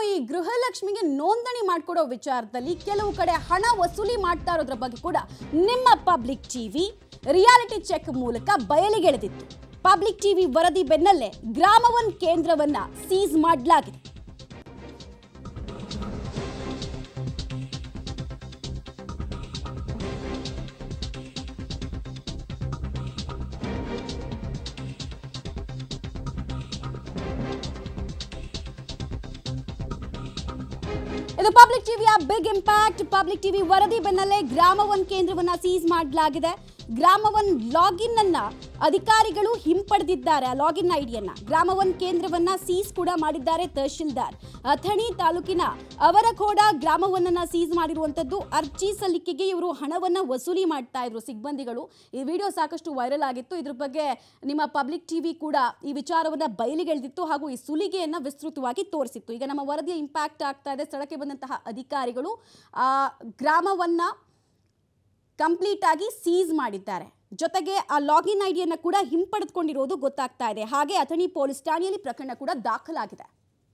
ಈ ಗೃಹಲಕ್ಷ್ಮಿಗೆ ನೋಂದಣಿ ಮಾಡ್ಕೊಡೋ ವಿಚಾರದಲ್ಲಿ ಕೆಲವು ಕಡೆ ಹಣ ವಸೂಲಿ ಮಾಡ್ತಾ ಇರೋದ್ರ ಬಗ್ಗೆ ಕೂಡ ನಿಮ್ಮ ಪಬ್ಲಿಕ್ ಟಿವಿ ರಿಯಾಲಿಟಿ ಚೆಕ್ ಮೂಲಕ ಬಯಲಿಗೆಳೆದಿತ್ತು ಪಬ್ಲಿಕ್ ಟಿವಿ ವರದಿ ಬೆನ್ನಲ್ಲೇ ಗ್ರಾಮ ಒನ್ ಕೇಂದ್ರವನ್ನ ಸೀಸ್ ಮಾಡಲಾಗಿದೆ ಇದು ಪಬ್ಲಿಕ್ ಟಿವಿಯ ಬಿಗ್ ಇಂಪ್ಯಾಕ್ಟ್ ಪಬ್ಲಿಕ್ ಟಿವಿ ವರದಿ ಬೆನ್ನಲ್ಲೇ ಗ್ರಾಮ ಒನ್ ಕೇಂದ್ರವನ್ನ ಸೀಸ್ ಮಾಡಲಾಗಿದೆ ಗ್ರಾಮ ಒನ್ ಲಾಗಿನ್ ಅನ್ನ ಅಧಿಕಾರಿಗಳು ಹಿಂಪಡೆದಿದ್ದಾರೆ ಆ ಲಾಗಿನ್ ಐಡಿಯನ್ನ ಗ್ರಾಮ ಒನ್ ಕೇಂದ್ರವನ್ನ ಸೀಸ್ ಕೂಡ ಮಾಡಿದ್ದಾರೆ ತಹಶೀಲ್ದಾರ್ ಅಥಣಿ ತಾಲೂಕಿನ ಅವರಖೋಡ ಗ್ರಾಮ ಒನ್ನನ್ನ ಸೀಸ್ ಮಾಡಿರುವಂತದ್ದು ಅರ್ಜಿ ಸಲ್ಲಿಕೆಗೆ ಇವರು ಹಣವನ್ನ ವಸೂಲಿ ಮಾಡ್ತಾ ಇದ್ರು ಸಿಬ್ಬಂದಿಗಳು ಈ ವಿಡಿಯೋ ಸಾಕಷ್ಟು ವೈರಲ್ ಆಗಿತ್ತು ಇದ್ರ ಬಗ್ಗೆ ನಿಮ್ಮ ಪಬ್ಲಿಕ್ ಟಿವಿ ಕೂಡ ಈ ವಿಚಾರವನ್ನ ಬಯಲಿಗೆಳೆದಿತ್ತು ಹಾಗೂ ಈ ಸುಲಿಗೆಯನ್ನ ವಿಸ್ತೃತವಾಗಿ ತೋರಿಸಿತ್ತು ಈಗ ನಮ್ಮ ವರದಿಯ ಇಂಪ್ಯಾಕ್ಟ್ ಆಗ್ತಾ ಇದೆ ಸ್ಥಳಕ್ಕೆ ಬಂದಂತಹ ಅಧಿಕಾರಿಗಳು ಆ ಗ್ರಾಮವನ್ನ ಕಂಪ್ಲೀಟ್ ಆಗಿ ಸೀಸ್ ಮಾಡಿದ್ದಾರೆ ಜೊತೆಗೆ ಆ ಲಾಗಿನ್ ಐಡಿಯನ್ನು ಕೂಡ ಹಿಂಪಡೆದುಕೊಂಡಿರೋದು ಗೊತ್ತಾಗ್ತಾ ಇದೆ ಹಾಗೆ ಅಥಣಿ ಪೊಲೀಸ್ ಠಾಣೆಯಲ್ಲಿ ಪ್ರಕರಣ ಕೂಡ ದಾಖಲಾಗಿದೆ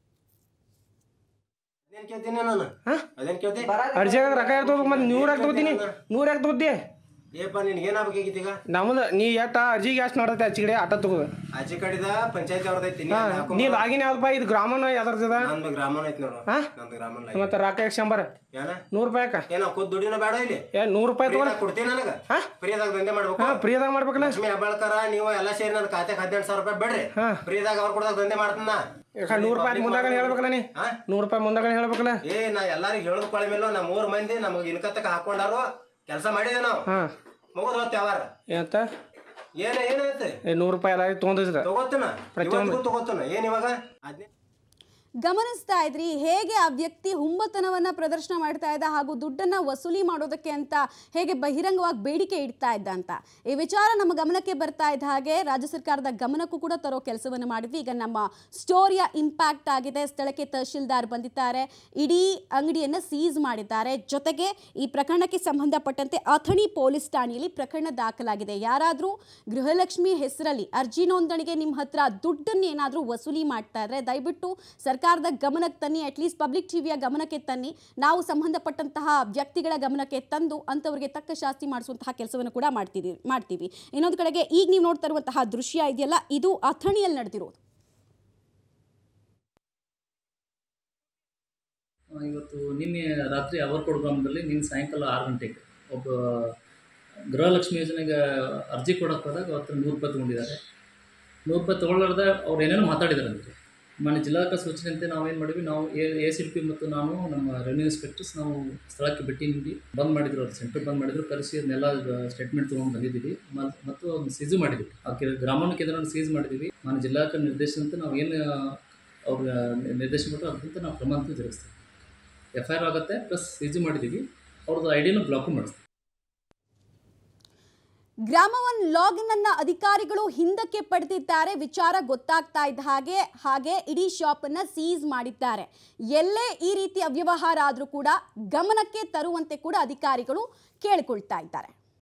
ಅದೇನ್ ಕೇಳ್ತೀನಿ ನಾನು ಅದೇನ್ ಕೇಳ್ತಿ ಅರ್ಜಿಯಾಗ ರೊಕ್ಕ ಯಾಕೆ ತಗೋಬೇಕು ಮತ್ತೆ ನೂರ ಯಾಕೆ ತಗೋತೀನಿ ನೂರ ಯಾಕೆ ತಗೋತಿ ಏಪ್ಪ ನಿನ್ಗೆ ಏನಾಗಬೇಕಿತ್ತು ಈಗ ನಮ್ದು ನೀ ಎಷ್ಟ ಅರ್ಜಿಗೆ ಎಷ್ಟು ನೋಡತ್ತೆ ಆಚೆ ಕಡೆ ಆಟ ತಗೋ ಆಚೆ ಕಡೆದ ಪಂಚಾಯತಿ ಅವ್ರದೈತಿ ಹಾ ನೀ ಲಾಗಿನ್ ಯಾವ್ದಪ್ಪ ಇದು ಗ್ರಾಮನ ಯಾವ್ದರ್ತದ ನಂದು ಗ್ರಾಮನ ಐತಿ ನೋಡು ಹಾ? ನಂದು ಗ್ರಾಮನ ಮತ್ತೆ ರೊಕ್ಕ ಯಾಕೆ ಶಂಬರ್ ಏನ ನೂರು ರೂಪಾಯಿ ಯಾಕ ಏನ ಕೂತ್ ದುಡಿನ ಬೇಡ ಇಲ್ಲಿ ಏ ನೂರು ರೂಪಾಯಿ ತಗೋ ಫ್ರೀದಾಗ ಕೊಡ್ತೀನಿ ನನಗ ಹಾ? ಫ್ರೀದಾಗ ದಂಧೆ ಮಾಡ್ಬೇಕು ಹಾ ಫ್ರೀದಾಗ ಮಾಡ್ಬೇಕಲ್ಲ ಲಕ್ಷ್ಮಿ ಹೆಬ್ಬಾಳ್ಕರ ನೀವು ಎಲ್ಲ ಸೇರಿ ನನ್ನ ಖಾತೆಗೆ ಹದಿನೆಂಟು ಸಾವಿರ ರೂಪಾಯಿ ಬೇಡ್ರಿ ಹಾ. ಫ್ರೀದಾಗ ಅವ್ರು ಕೊಡ್ದಾಗ ದಂಧೆ ಮಾಡ್ತೀನ ಯಾಕ ನೂರು ರೂಪಾಯಿ ಮುಂದಾಗ ಹೇಳ್ಬೇಕಲ್ಲ ನೀ ಹಾ? ನೂರು ರೂಪಾಯಿ ಮುಂದಾಗ ಹೇಳ್ಬೇಕಲ್ಲ ಏ ನಾ ಎಲ್ಲಾರಿಗೂ ಹೇಳದ್ ಕೊಳ ಮೇಲೆ ನಮ್ಮ ಮೂರ್ ಮಂದಿ ನಮಗೆ ಇನ್ಕತ್ತಕ ಹಾಕೊಂಡಾರು ಕೆಲಸ ಮಾಡಿದೆ ನಾವು ಹಾ ಮುಗಿದ್ ಹೊತ್ತು ಯಾವಾರ ಏನಂತ ಏನ ಏನೈತೆ ಏ ನೂರು ರೂಪಾಯಿ ಎಲ್ಲ ತೊಗೊಂಡಿದ್ದ ತಗೋತನ ಇವತ್ತಿಗೂ ತಗೋತನ ಏನ್ ಇವಾಗ ಹದಿನೈದು ಗಮನಿಸ್ತಾ ಇದ್ರಿ ಹೇಗೆ ಆ ವ್ಯಕ್ತಿ ಹುಂಬತನವನ್ನ ಪ್ರದರ್ಶನ ಮಾಡ್ತಾ ಇದ್ದ ಹಾಗೂ ದುಡ್ಡನ್ನ ವಸೂಲಿ ಮಾಡೋದಕ್ಕೆ ಅಂತ ಹೇಗೆ ಬಹಿರಂಗವಾಗಿ ಬೇಡಿಕೆ ಇಡ್ತಾ ಇದ್ದ ಅಂತ ಈ ವಿಚಾರ ನಮ್ಮ ಗಮನಕ್ಕೆ ಬರ್ತಾ ಇದ್ದ ಹಾಗೆ ರಾಜ್ಯ ಸರ್ಕಾರದ ಗಮನಕ್ಕೂ ಕೂಡ ತರೋ ಕೆಲಸವನ್ನು ಮಾಡಿದ್ವಿ ಈಗ ನಮ್ಮ ಸ್ಟೋರಿಯ ಇಂಪ್ಯಾಕ್ಟ್ ಆಗಿದೆ ಸ್ಥಳಕ್ಕೆ ತಹಶೀಲ್ದಾರ್ ಬಂದಿದ್ದಾರೆ ಇಡೀ ಅಂಗಡಿಯನ್ನು ಸೀಸ್ ಮಾಡಿದ್ದಾರೆ ಜೊತೆಗೆ ಈ ಪ್ರಕರಣಕ್ಕೆ ಸಂಬಂಧಪಟ್ಟಂತೆ ಅಥಣಿ ಪೊಲೀಸ್ ಠಾಣೆಯಲ್ಲಿ ಪ್ರಕರಣ ದಾಖಲಾಗಿದೆ ಯಾರಾದರೂ ಗೃಹಲಕ್ಷ್ಮಿ ಹೆಸರಲ್ಲಿ ಅರ್ಜಿ ನೋಂದಣಿಗೆ ನಿಮ್ಮ ಹತ್ರ ದುಡ್ಡನ್ನು ಏನಾದರೂ ವಸೂಲಿ ಮಾಡ್ತಾ ಇದ್ರೆ ದಯವಿಟ್ಟು ಸರ್ಕಾರದ ಗಮನಕ್ಕೆ ತನ್ನಿ ಅಟ್ಲೀಸ್ಟ್ ಪಬ್ಲಿಕ್ ಟಿವಿಯ ಗಮನಕ್ಕೆ ತನ್ನಿ ನಾವು ಸಂಬಂಧಪಟ್ಟಂತಹ ವ್ಯಕ್ತಿಗಳ ಗಮನಕ್ಕೆ ತಂದು ಅಂಥವ್ರಿಗೆ ತಕ್ಕ ಶಾಸ್ತಿ ಮಾಡಿಸುವಂತಹ ಕೆಲಸವನ್ನು ಕೂಡ ಮಾಡ್ತೀವಿ ಮಾಡ್ತೀವಿ ಇನ್ನೊಂದು ಕಡೆಗೆ ಈಗ ನೀವು ನೋಡ್ತಾ ಇರುವಂತಹ ದೃಶ್ಯ ಇದೆಯಲ್ಲ ಇದು ಅಥಣಿಯಲ್ಲಿ ನಡೆದಿರೋದು ಆ, ಇವತ್ತು ನಿನ್ನೆ ರಾತ್ರಿ ಅವರ್ಕೋಡ್ ಗ್ರಾಮದಲ್ಲಿ ನಿನ್ನೆ ಸಾಯಂಕಾಲ ಆರು ಗಂಟೆಗೆ ಒಬ್ಬ ಗೃಹಲಕ್ಷ್ಮಿ ಯೋಜನೆಗೆ ಅರ್ಜಿ ಕೊಡೋಕೆ ಹೋದಾಗ ಅವತ್ತು ನೂರು ರೂಪಾಯಿ ತೊಗೊಂಡಿದ್ದಾರೆ ನೂರು ರೂಪಾಯಿ ತೊಗೊಳ್ಳಾರ್ದ ಅವ್ರು ಏನೇನೋ ಮಾತಾಡಿದ್ದಾರೆ ಅದಕ್ಕೆ ಮಾನ್ಯ ಜಿಲ್ಲಾಧಿಕಾರಿ ಸೂಚನೆಯಂತೆ ನಾವೇನು ಮಾಡಿದ್ವಿ ನಾವು ಎ ಸಿ ಪಿ ಮತ್ತು ನಾನು ನಮ್ಮ ರೆವಿನ್ಯೂ ಇನ್ಸ್ಪೆಕ್ಟರ್ಸ್ ನಾವು ಸ್ಥಳಕ್ಕೆ ಭೇಟಿ ನೀಡಿ ಬಂದ್ ಮಾಡಿದ್ರು ಅವ್ರು ಸೆಂಟರ್ ಬಂದ್ ಮಾಡಿದ್ರು ಕರೆಸಿ ಅದನ್ನೆಲ್ಲ ಸ್ಟೇಟ್ಮೆಂಟ್ ತೊಗೊಂಡು ಬಂದಿದ್ದೀವಿ ಮ- ಮತ್ತು ಅದನ್ನ ಸೀಸು ಮಾಡಿದ್ವಿ ಆ ಕೆ ಗ್ರಾಮೀಣ ಕೇಂದ್ರವನ್ನು ಸೀಸ್ ಮಾಡಿದ್ದೀವಿ ಮಾನ್ಯ ಜಿಲ್ಲಾಧಿಕಾರಿ ನಿರ್ದೇಶನಂತೆ ನಾವು ಏನು ಅವ್ರ ನಿರ್ದೇಶನ ಕೊಟ್ಟರು ಅದಕ್ಕಿಂತ ನಾವು ಕ್ರಮ ಅಂತೂ ಜರುಗಿಸ್ತೀವಿ ಎಫ್ ಐ ಆರ್ ಆಗುತ್ತೆ ಪ್ಲಸ್ ಸೀಜು ಮಾಡಿದ್ದೀವಿ ಅವ್ರದ್ದು ಐಡಿಯನ್ನು ಬ್ಲಾಕು ಮಾಡಿಸ್ತೀವಿ ಗ್ರಾಮ ಒನ್ ಲಾಗಿನ್ ಅನ್ನ ಅಧಿಕಾರಿಗಳು ಹಿಂದಕ್ಕೆ ಪಡೆದಿದ್ದಾರೆ ವಿಚಾರ ಗೊತ್ತಾಗ್ತಾ ಇದ್ದ ಹಾಗೆ ಹಾಗೆ ಇಡೀ ಶಾಪ್ ಅನ್ನ ಸೀಸ್ ಮಾಡಿದ್ದಾರೆ ಎಲ್ಲೇ ಈ ರೀತಿಯ ಅವ್ಯವಹಾರ ಆದರೂ ಕೂಡ ಗಮನಕ್ಕೆ ತರುವಂತೆ ಕೂಡ ಅಧಿಕಾರಿಗಳು ಕೇಳಿಕೊಳ್ತಾ ಇದ್ದಾರೆ